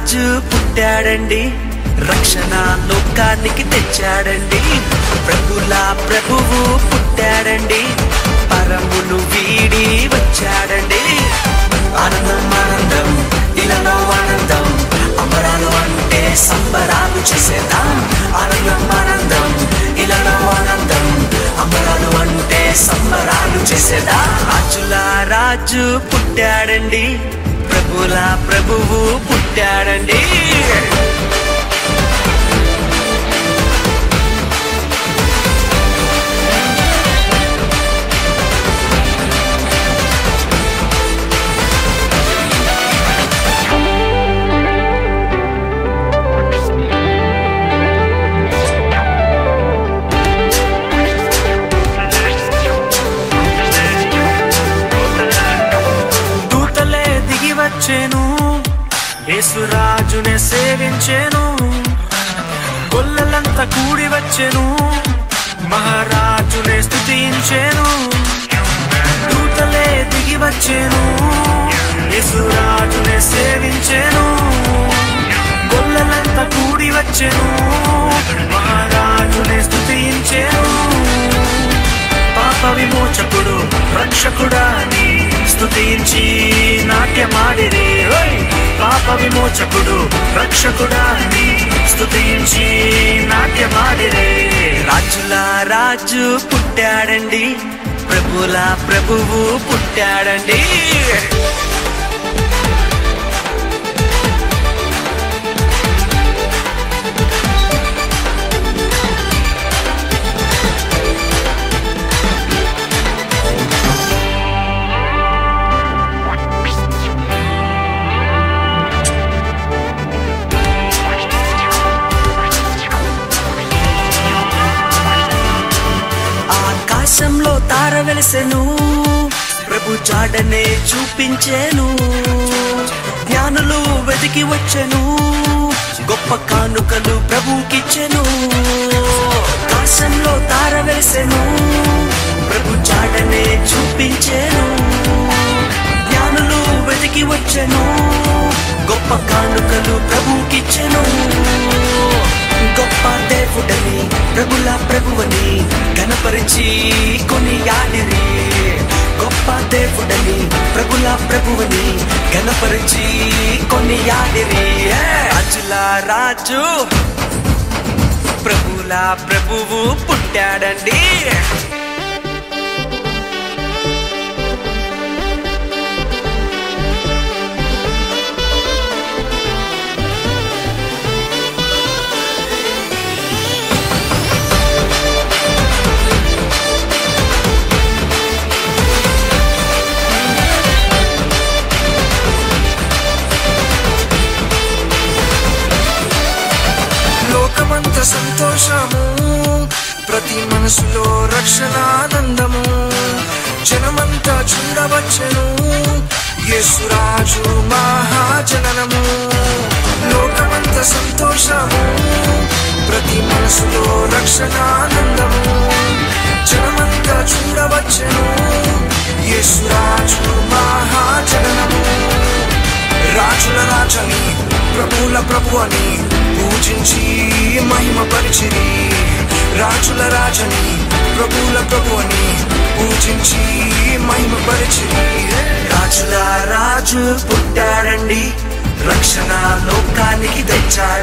రాజు పుట్టాడండి రక్షణ లోకానికి తెచ్చాడండి ప్రభుల ప్రభువు పుట్టాడండి పరమును వీడి వచ్చాడండి ఆనందం ఆనందం ఇలాలో ఆనందం అమరాలు అంటే సంబరాలు చేసేద్దాం ఆనందం ఆనందం ఇలాలో ఆనందం అమరాలు అంటే సంబరాలు చేసేదా రాజుల రాజు పుట్టాడండి ప్రభుల ప్రభువు పుట్టాడండి దూతలే దిగి వచ్చేను యేసురాజునే సేవించేను గొల్లలంతా కూడి వచ్చెను మహారాజునే స్తుతించేను దూతలే దిగి వచ్చేను యేసురాజునే సేవించేను గొల్లలంతా కూడి వచ్చెను మహారాజునే స్తుతించేను పాప విమోచకుడు రక్షకుడాని స్తుతించి నాట్యమాడిరే ఓయ్! పాప విమోచకుడు రక్షకుడాని స్తుతించి నాట్యమాడిరే రాజుల రాజు పుట్టాడండి ప్రభుల ప్రభువు పుట్టాడండి ఆకాశంలో తార వెలిసెను ప్రభు జాడనే చూపించేను జ్ఞానులు వెతికి వచ్చెను గొప్ప కానుకలు ప్రభుకిచ్చెను ఆకాశంలో తార వెలిసెను ప్రభు జాడనే చూపించేను జ్ఞానులు వెతికి వచ్చెను గొప్ప కానుకలు ప్రభుకిచ్చెను గొప్ప దేవుడని ప్రభుల ప్రభువని కనపరిచి కొనియాడిరి గొప్ప దేవుడని ప్రభుల ప్రభువని కనపరిచి కొనియాడిరి ఏ! రాజుల రాజు ప్రభుల ప్రభువు పుట్టాడండి లోకమంత సంతోషము ప్రతి మనసులో రక్షణానందము జనమంతా చూడవచ్చెను యేసురాజు మహాజననము లోకమంత సంతోషము ప్రతి మనసులో రక్షణానందము జనమంతా చూడవచ్చెను యేసురాజు మహాజననము రాజుల రాజని ప్రభుల ప్రభు అని పూజించి మహిమ పరిచిరి రాజుల రాజని ప్రభుల ప్రభు అని పూజించి మహిమ పరిచిరి రాజుల రాజు పుట్టాడండి రక్షణ లోకానికి తెచ్చాడు